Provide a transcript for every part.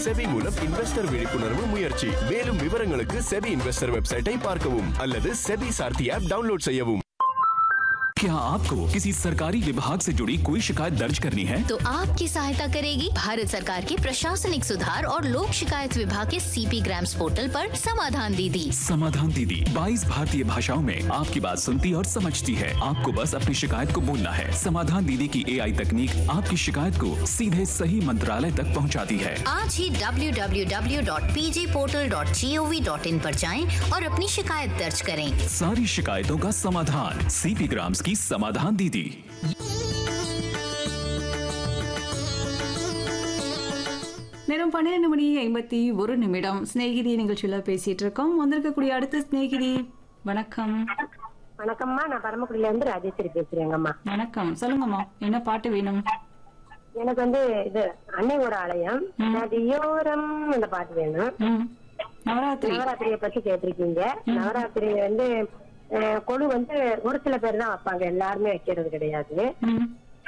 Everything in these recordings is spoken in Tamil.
செபி மூலம் இன்வெஸ்டர் விழிப்புணர்வு முயற்சி மேலும் விவரங்களுக்கு செபி இன்வெஸ்டர் வெப்சைட்டை பார்க்கவும் அல்லது செபி சார்த்தி ஆப் டவுன்லோட் செய்யவும் क्या आपको किसी सरकारी विभाग से जुड़ी कोई शिकायत दर्ज करनी है तो आपकी सहायता करेगी भारत सरकार के प्रशासनिक सुधार और लोक शिकायत विभाग के सीपी ग्राम्स पोर्टल पर समाधान दीदी समाधान दीदी 22 भारतीय भाषाओं में आपकी बात सुनती और समझती है आपको बस अपनी शिकायत को बोलना है समाधान दीदी की एआई तकनीक आपकी शिकायत को सीधे सही मंत्रालय तक पहुंचाती है आज ही www.pjportal.gov.in पर जाएं और अपनी शिकायत दर्ज करें सारी शिकायतों का समाधान सीपी ग्राम्स की समाधान दीदी நேரம் பன்னிரெண்டு மணி ஐம்பத்தி ஒரு நிமிடம் சிநேகிதி நிகழ்ச்சியில பேசிட்டு இருக்கோம் வந்திருக்கக்கூடிய அடுத்த சிநேகிதி வணக்கம் வணக்கம்மா நான் பரமக்குடியில இருந்து ராஜேஸ்வரி பேசுறேங்கம்மா வணக்கம் சொல்லுங்கம்மா என்ன பாட்டு வேணும் எனக்கு வந்து இது அன்னையோட ஆலயம் நதியோரம் இந்த பாட்டு வேணும் ம் நவராத்திரி நவராத்திரிய பத்தி கேட்டிருக்கீங்க நவராத்திரி வந்து அஹ், கொலு வந்து ஒரு சில பேர் தான் வைப்பாங்க எல்லாருமே வைக்கிறது கிடையாது ம்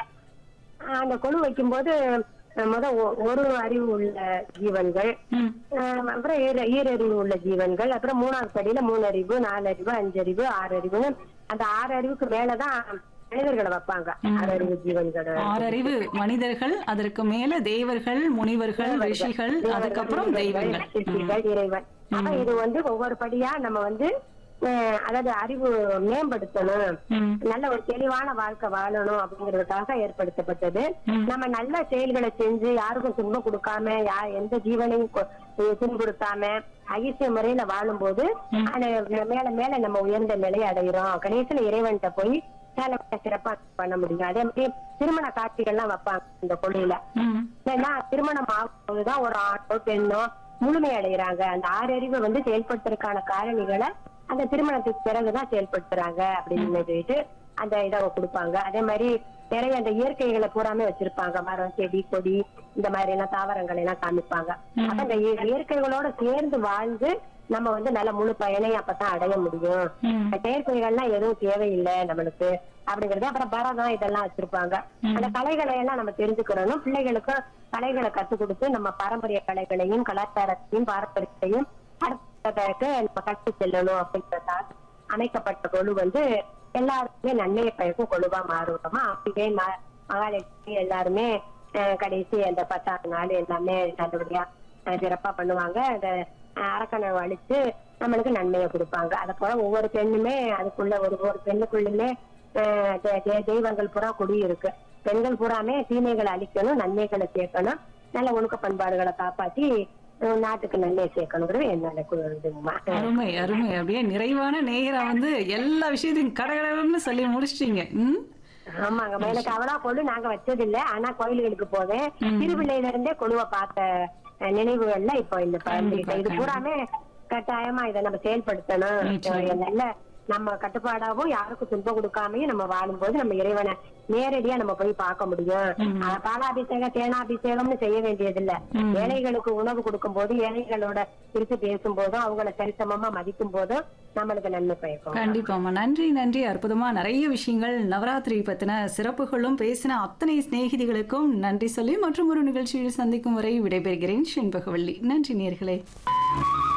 அஹ், அந்த கொலு வைக்கும்போது அஹ், முத ஒ- ஒரு அறிவு உள்ள ஜீவன்கள் ம் அஹ், அப்புறம் ஈர- ஈரறிவு உள்ள ஜீவன்கள் அப்புறம் மூணாவது படியில மூணு அறிவு நாலு அறிவு அஞ்சு அறிவு ஆறு அறிவுன்னு அந்த ஆறு அறிவுக்கு மேலதான் மனிதர்களை வைப்பாங்க ஆறு அறிவு ஜீவன்கள் ஆறறிவு மனிதர்கள் அதற்கு மேல தேவர்கள் முனிவர்கள் ரிஷிகள் அதுக்கப்புறம் தெய்வங்கள் சிற்பிகள் இறைவன் அப்ப இது வந்து ஒவ்வொரு படியா நம்ம வந்து அஹ், அதாவது அறிவு மேம்படுத்தணும் ம் நல்ல ஒரு தெளிவான வாழ்க்கை வாழணும் அப்படிங்கிறதுக்காக ஏற்படுத்தப்பட்டது நம்ம நல்ல செயல்களை செஞ்சு யாருக்கும் துன்பம் கொடுக்காம யா எந்த ஜீவனையும் கொ- துன்புறுத்தாம அகிம்சை முறையில வாழும்போது அது மேல மேல நம்ம உயர்ந்த நிலையை அடைகிறோம் கணேசன் இறைவன்கிட்ட போய் மேல மேல சிறப்பா பண்ண முடியும் அதே மாதிரி திருமண காட்சிகள்லாம் வைப்பாங்க இந்த கொள்ளையில ம் ஏன்னா திருமணம் ஆகும்போதுதான் ஒரு ஆணோ பெண்ணோ முழுமை அடைகிறாங்க அந்த ஆறறிவை வந்து செயல்படுத்துறதுக்கான காரணிகளை அந்த திருமணத்துக்கு பிறகுதான் செயல்படுத்துறாங்க அப்படின்னு சொல்லிட்டு அந்த இதை கொடுப்பாங்க அதே மாதிரி நிறைய அந்த இயற்கைகளை பூராமே வச்சிருப்பாங்க மரம் செடி கொடி இந்த மாதிரி எல்லாம் தாவரங்களை எல்லாம் காமிப்பாங்க அப்ப அந்த இய- இயற்கைகளோட சேர்ந்து வாழ்ந்து நம்ம வந்து நல்ல முழு பயனை அப்பதான் அடைய முடியும் ம். செயற்கைகள்லாம் எதுவும் தேவையில்லை நம்மளுக்கு அப்படிங்கறது அப்புறம் பரதம் இதெல்லாம் வச்சிருப்பாங்க அந்த கலைகளை எல்லாம் நம்ம தெரிஞ்சுக்கிறோம் பிள்ளைகளுக்கும் கலைகளை கத்துக் கொடுத்து நம்ம பாரம்பரிய கலைகளையும் கலாச்சாரத்தையும் பாரம்பரியத்தையும் அடுத்ததற்கு நம்ம கற்று செல்லணும் அப்படின்றதால் அமைக்கப்பட்ட கொழு வந்து எல்லாருக்குமே நன்மையை பயக்கும் கொழுவா மாறுவோமா அப்படியே ம- மகாலட்சுமி எல்லாருமே அஹ், கடைசி அந்த பத்தாவது நாள் எல்லாமே நல்லபடியா அஹ், சிறப்பா பண்ணுவாங்க அந்த அஹ், அரக்கனை அழிச்சு நம்மளுக்கு நன்மையை கொடுப்பாங்க அத போல ஒவ்வொரு பெண்ணுமே அதுக்குள்ள ஒரு ஒரு பெண்ணுக்குள்ளுமே அஹ், தெ- தெ- தெய்வங்கள் பூரா குடி இருக்கு பெண்கள் பூராமே தீமைகளை அழிக்கணும் நன்மைகளை சேர்க்கணும் நல்ல ஒழுக்க பண்பாடுகளை காப்பாத்தி அஹ், நாட்டுக்கு நன்மை சேர்க்கணுங்கிறது என்னோட கு- இதுங்கம்மா அருமை அருமை அப்படியே நிறைவான நேரா வந்து எல்லா விஷயத்தையும் கடகடன்னு சொல்லி முடிச்சிட்டீங்க ம் ஆமாங்க எனக்கு அவளா கொழு நாங்க வச்சது இல்ல ஆனா கோயில்களுக்கு போவேன் திருவில்லையில இருந்தே கொழுவை பார்த்த அஹ், நினைவுகள்ல இப்போ இந்த பகிர்ந்துகிட்டேன் இது பூராமே கட்டாயமா இதை நம்ம செயல்படுத்தணும் நிச்சயம். நல்ல நம்ம கட்டுப்பாடாவும் யாருக்கும் துன்பம் கொடுக்காமையும் நம்ம வாழும்போது நம்ம இறைவனை நேரடியா நம்ம போய் பார்க்க முடியும் அஹ், பாலாபிஷேகம் தேனாபிஷேகம்னு செய்ய வேண்டியதில்ல ஏழைகளுக்கு உணவு கொடுக்கும் போது ஏழைகளோட பிரித்து பேசும் போதும் அவங்கள சரிசமமா மதிக்கும் போதும் நம்மளுக்கு நன்மை பயக்கும் கண்டிப்பாம்மா நன்றி நன்றி அற்புதமா நிறைய விஷயங்கள் நவராத்திரி பத்தின சிறப்புகளும் பேசின அத்தனை சிநேகிதிகளுக்கும் நன்றி சொல்லி மற்றும் ஒரு நிகழ்ச்சியில் சந்திக்கும் வரை விடைபெறுகிறேன் செண்பகவள்ளி நன்றி நேர்களே